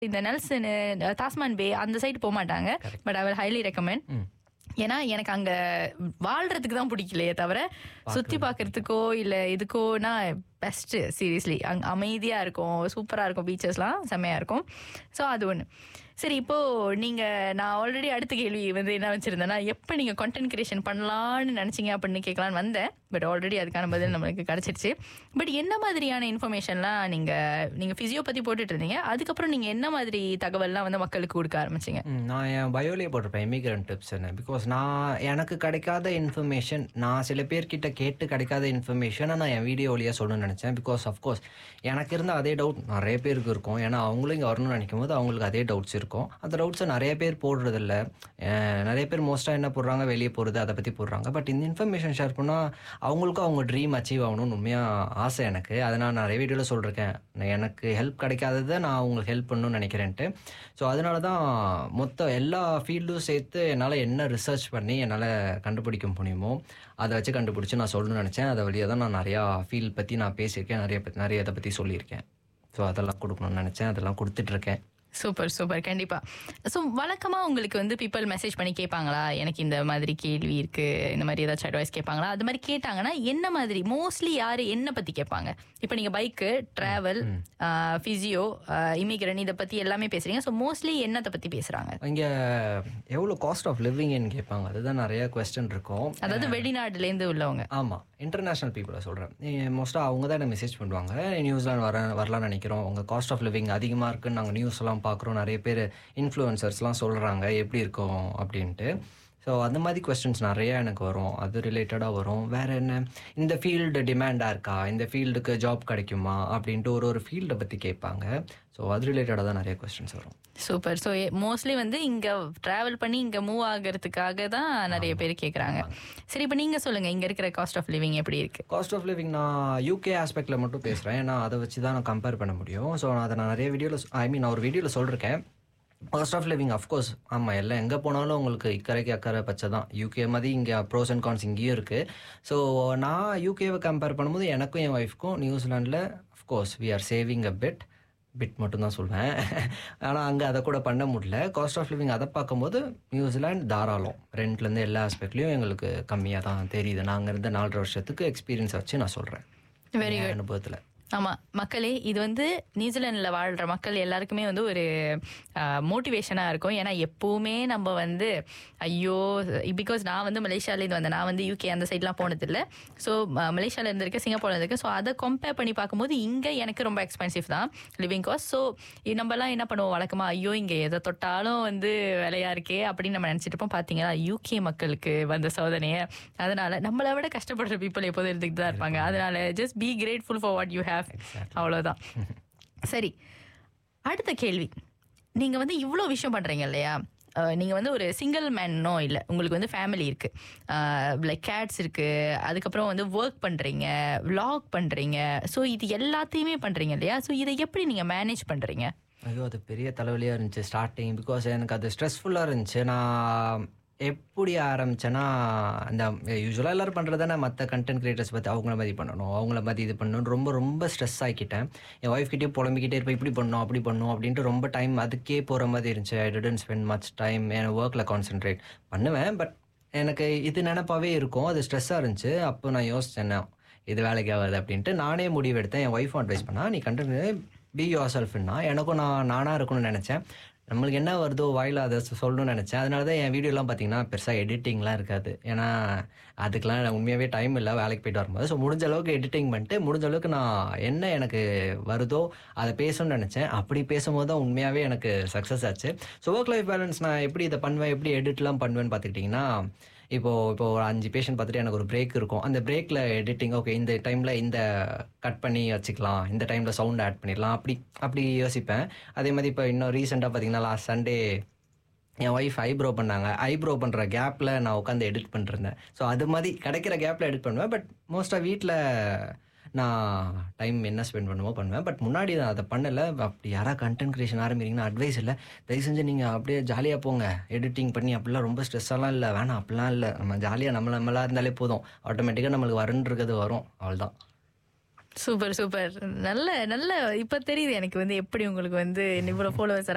இந்த நெல்சன் தாஸ்மான் பே அந்த சைடு போக மாட்டாங்க but I will highly recommend ஏன்னா எனக்கு அங்க வாழ்றதுக்கு தான் பிடிக்கலையே தவிர சுத்தி பார்க்கறதுக்கோ இல்ல இதுக்கோனா பெஸ்ட் சீரியஸ்லி அங்க அமைதியா இருக்கும் சூப்பரா இருக்கும் பீச்சஸ்லாம் செம்மையா இருக்கும் ஸோ அது ஒன்று சரி இப்போ நீங்க நான் ஆல்ரெடி அடுத்த கேள்வி வந்து என்ன வச்சிருந்தேன்னா எப்போ நீங்க கண்டென்ட் கிரியேஷன் பண்ணலாம்னு நினைச்சீங்க அப்படின்னு கேட்கலான்னு வந்தேன் பட் ஆல்ரெடி அதுக்கான பதில் நம்மளுக்கு கிடைச்சிருச்சு பட் என்ன மாதிரியான இன்ஃபர்மேஷன்லாம் நீங்க நீங்க பிசியோ பத்தி போட்டுட்டு இருந்தீங்க அதுக்கப்புறம் நீங்க என்ன மாதிரி தகவல்லாம் வந்து மக்களுக்கு கொடுக்க ஆரம்பிச்சீங்க ம், நான் என் பயோலேயே போட்டிருப்பேன் இமிகிரண்ட் டிப்ஸ்னு பிகாஸ் நான் எனக்கு கிடைக்காத இன்ஃபர்மேஷன் நான் சில பேர்கிட்ட கேட்டு கிடைக்காத இன்ஃபர்மேஷனை நான் என் வீடியோ வழியாக சொல்லணும்னு நினச்சேன் பிகாஸ் அஃப்கோர்ஸ் எனக்கு இருந்த அதே டவுட் நிறைய பேருக்கு இருக்கும் ஏன்னா அவங்களும் இங்கே வரணும்னு நினைக்கும் போது அவங்களுக்கு அதே டவுட்ஸ் இருக்கும் அந்த டவுட்ஸை நிறைய பேர் போடுறதில்ல அஹ், நிறைய பேர் மோஸ்ட்டாக என்ன போடுறாங்க வெளியே போகிறது அதை பற்றி போடுறாங்க பட் இந்த இன்ஃபர்மேஷன் ஷேர் பண்ணால் அவங்களுக்கும் அவங்க ட்ரீம் அச்சீவ் ஆகணும்னு உண்மையாக ஆசை எனக்கு அதை நான் நிறைய வீடியோவில் சொல்லியிருக்கேன் நான் எனக்கு ஹெல்ப் கிடைக்காததை நான் அவங்களுக்கு ஹெல்ப் பண்ணணும்னு நினைக்கிறேன்ட்டு ஸோ அதனால தான் மொத்த எல்லா ஃபீல்டும் சேர்த்து என்னால் என்ன ரிசர்ச் பண்ணி என்னால் கண்டுபிடிக்க முடியுமோ அதை வச்சு கண்டுபிடிச்சி நான் சொல்லணும்னு நினச்சேன் அதை வழியாக தான் நான் நிறையா ஃபீல்ட் பற்றி நான் பேசியிருக்கேன் நிறைய பத்தி- நிறைய இதை பற்றி சொல்லியிருக்கேன் ஸோ அதெல்லாம் கொடுக்கணும்னு நினச்சேன் அதெல்லாம் கொடுத்துட்ருக்கேன் சூப்பர் சூப்பர் கண்டிப்பா ஸோ வழக்கமா உங்களுக்கு வந்து பீப்பிள் மெசேஜ் பண்ணி கேட்பாங்களா எனக்கு இந்த மாதிரி கேள்வி இருக்கு இந்த மாதிரி ஏதாச்சும் அட்வைஸ் கேட்பாங்களா அது மாதிரி கேட்டாங்கன்னா என்ன மாதிரி மோஸ்ட்லி யாரு என்ன பத்தி கேட்பாங்க இப்போ நீங்க பைக்கு டிராவல் பிசியோ இமிகிரன் இதை பத்தி எல்லாமே பேசுறீங்க ஸோ மோஸ்ட்லி என்னத்தை பத்தி பேசுறாங்க இங்கே எவ்வளோ காஸ்ட் ஆஃப் லிவிங்னு கேட்பாங்க அதுதான் நிறைய கொஸ்டின் இருக்கும் அதாவது வெளிநாடுல இருந்து உள்ளவங்க ஆமாம் இன்டர்நேஷ்னல் பீப்புளை சொல்கிறேன் மோஸ்ட்டாக அவங்க தான் என்ன மெசேஜ் பண்ணுவாங்க நியூஸ்லாம் வர வரலாம்னு நினைக்கிறோம் உங்கள் காஸ்ட் ஆஃப் லிவிங் அதிகமாக இருக்குன்னு நாங்கள் நியூஸ் எல்லாம் பார்க்குறோம் நிறைய பேர் இன்ஃப்ளூயன்சர்ஸ்லாம் சொல்கிறாங்க எப்படி இருக்கும் அப்படின்ட்டு ஸோ அந்த மாதிரி கொஸ்டின்ஸ் நிறைய எனக்கு வரும் அது ரிலேட்டடாக வரும் வேறு என்ன இந்த ஃபீல்டு டிமாண்டாக இருக்கா இந்த ஃபீல்டுக்கு ஜாப் கிடைக்குமா அப்படின்ட்டு ஒரு ஒரு ஃபீல்டை பற்றி கேட்பாங்க ஸோ அது ரிலேட்டடாக தான் நிறைய கொஸ்டின்ஸ் வரும் சூப்பர் ஸோ மோஸ்ட்லி வந்து இங்க டிராவல் பண்ணி இங்க மூவ் ஆகிறதுக்காக தான் நிறைய பேர் கேக்குறாங்க சரி இப்போ நீங்க சொல்லுங்க இங்க இருக்கிற காஸ்ட் ஆஃப் லிவிங் எப்படி இருக்கு காஸ்ட் ஆஃப் லிவிங் நான் யூகே ஆஸ்பெக்டில் மட்டும் பேசுகிறேன் ஏன்னா அதை வச்சு தான் நான் கம்பேர் பண்ண முடியும் ஸோ நான் அதை நான் நிறைய வீடியோவில் ஐ மீன் நான் ஒரு வீடியோவில் சொல்லியிருக்கேன் காஸ்ட் ஆஃப் லிவிங் அஃப்கோர்ஸ் ஆமாம் எல்லாம் எங்கே போனாலும் உங்களுக்கு இக்கரைக்கு அக்கறை பச்சை தான் யூகே மாதிரி இங்கே ப்ரோஸ் அண்ட் கான்ஸ் இங்கேயும் இருக்குது ஸோ நான் யூகேவை கம்பேர் பண்ணும்போது எனக்கும் என் ஒய்ஃப்க்கும் நியூசிலாண்டில் of course we are saving a bit bit மட்டும் தான் சொல்வேன் ஆனால் அங்கே அதை கூட பண்ண முடியல காஸ்ட் ஆஃப் லிவிங் அதை பார்க்கும்போது நியூசிலாந்து தாராளம் ரெண்ட்லேருந்து எல்லா ஆஸ்பெக்ட்லேயும் எங்களுக்கு கம்மியாக தான் தெரியுது நாங்கள் இருந்த நாலரை வருஷத்துக்கு எக்ஸ்பீரியன்ஸ் வச்சு நான் சொல்கிறேன் வெரி குட் அனுபவத்தில் ஆமா மக்களே இது வந்து நியூசிலாந்துல வாழ்ற மக்கள் எல்லாருக்குமே வந்து ஒரு மோட்டிவேஷனா இருக்கும் ஏன்னா எப்பவுமே நம்ம வந்து ஐயோ பிகாஸ் நான் வந்து மலேசியால இருந்து வந்தேன் நான் வந்து யூகே அந்த சைட்லாம் போனது இல்லை ஸோ மலேசியால இருந்திருக்கேன் சிங்கப்பூர்ல இருந்திருக்கேன் ஸோ அதை கம்பேர் பண்ணி பார்க்கும்போது இங்க எனக்கு ரொம்ப எக்ஸ்பென்சிவ் தான் லிவிங் காஸ்ட் ஸோ நம்மலாம் என்ன பண்ணுவோம் வழக்கமா ஐயோ இங்க எதை தொட்டாலும் வந்து விலையா இருக்கே அப்படின்னு நம்ம நினைச்சிட்டு இருப்போம் பாத்தீங்களா யூகே மக்களுக்கு வந்த சோதனையை அதனால நம்மளை விட கஷ்டப்படுற பீப்புள் எப்போதும் இருந்துட்டு தான் இருப்பாங்க அதனால just be grateful for what you have அவ்வளோதான் சரி அடுத்த கேள்வி நீங்க வந்து இவ்வளோ விஷயம் பண்றீங்க இல்லையா அஹ் நீங்க வந்து ஒரு சிங்கிள் மேனோ இல்லை உங்களுக்கு வந்து ஃபேமிலி இருக்கு லைக் கேட்ஸ் இருக்கு அதுக்கப்புறம் வந்து ஒர்க் பண்றீங்க vlog பண்றீங்க ஸோ இது எல்லாத்தையுமே பண்றீங்க இல்லையா ஸோ இதை எப்படி நீங்க மேனேஜ் பண்றீங்க ஐயோ அது பெரிய தலைவலியாக இருந்துச்சு ஸ்டார்டிங் பிகாஸ் எனக்கு அது ஸ்ட்ரெஸ்ஃபுல்லாக இருந்துச்சு நான் எப்படி ஆரம்பிச்சேன்னா இந்த யூஸ்வலாக எல்லோரும் பண்ணுறது தானே மற்ற கண்டென்ட் கிரியேட்டர்ஸ் பற்றி அவங்கள மாதிரி பண்ணணும் அவங்கள மாதிரி இது பண்ணணும் ரொம்ப ரொம்ப ஸ்ட்ரெஸ் ஆக்கிட்டேன் என் ஒய்ஃப் கிட்டே புலம்பிக்கிட்டே இருப்பேன் இப்படி பண்ணணும் அப்படி பண்ணணும் அப்படின்ட்டு ரொம்ப டைம் அதுக்கே போகிற மாதிரி இருந்துச்சு I tend spend much time என் ஒர்க்கில் கான்சென்ட்ரேட் பண்ணுவேன் பட் எனக்கு இது நினப்பாவே இருக்கும் அது ஸ்ட்ரெஸ்ஸாக இருந்துச்சு அப்போ நான் யோசிச்சேன் இது வேலைக்கு ஆகாது அப்படின்ட்டு நானே முடிவு எடுத்தேன் என் ஒய்ஃபும் அட்வைஸ் பண்ணா நீ கண்டென்ட் பி யோர் செல்ஃப்னா எனக்கும் நான் நானாக இருக்கணும்னு நினச்சேன் நம்மளுக்கு என்ன வருதோ வாயில் அதை சொ- சொல்லணும்னு நினச்சேன் அதனால தான் என் வீடியோலாம் பார்த்தீங்கன்னா பெருசாக எடிட்டிங்லாம் இருக்காது ஏன்னா அதுக்கெலாம் எனக்கு உண்மையாகவே டைம் இல்லை வேலைக்கு போயிட்டு வரும்போது ஸோ முடிஞ்ச அளவுக்கு எடிட்டிங் பண்ணிட்டு முடிஞ்ச அளவுக்கு நான் என்ன எனக்கு வருதோ அதை பேசணும்னு நினச்சேன் அப்படி பேசும்போது தான் உண்மையாகவே எனக்கு சக்ஸஸ் ஆச்சு ஸோ ஒர்க் லைஃப் பேலன்ஸ் நான் எப்படி இதை பண்ணுவேன் எப்படி எடிட்லாம் பண்ணுவேன்னு பார்த்துக்கிட்டிங்கன்னா இப்போ இப்போ ஒரு அஞ்சு பேஷண்ட் பார்த்துட்டு எனக்கு ஒரு பிரேக் இருக்கும் அந்த பிரேக்கில் எடிட்டிங் ஓகே இந்த டைமில் இந்த கட் பண்ணி வச்சுக்கலாம் இந்த டைமில் சவுண்ட் ஆட் பண்ணிடலாம் அப்படி அப்படி யோசிப்பேன் அதே மாதிரி இப்போ இன்னும் ரீசெண்டாக பார்த்தீங்கன்னா லாஸ்ட் சண்டே என் ஒய்ஃப் ஐப்ரோ பண்ணாங்க ஐப்ரோ பண்ணுற கேப்பில் நான் உட்காந்து எடிட் பண்ணிருந்தேன் ஸோ அது மாதிரி கிடைக்கிற கேப்பில் எடிட் பண்ணுவேன் பட் மோஸ்ட்டாக வீட்டில் நான் டைம் என்ன ஸ்பெண்ட் பண்ணுமோ பண்ணுவேன் பட் முன்னாடி நான் அதை பண்ணலை அப்படி யாராவது கண்டென்ட் கிரியேஷன் ஆரம்பிக்கிறீங்கன்னா அட்வைஸ் இல்லை தயவு செஞ்சு நீங்கள் அப்படியே ஜாலியாக போங்க எடிட்டிங் பண்ணி அப்படிலாம் ரொம்ப ஸ்ட்ரெஸ்ஸெல்லாம் இல்லை வேணாம் அப்படிலாம் இல்லை நம்ம ஜாலியாக நம்ம நம்மளாக இருந்தாலே போதும் ஆட்டோமேட்டிக்காக நம்மளுக்கு வருன்றது வரும் அவ்வளோதான் சூப்பர் சூப்பர் நல்ல நல்ல இப்ப தெரியுது எனக்கு வந்து எப்படி உங்களுக்கு வந்து இவ்வளவு ஃபாலோவர்ஸ்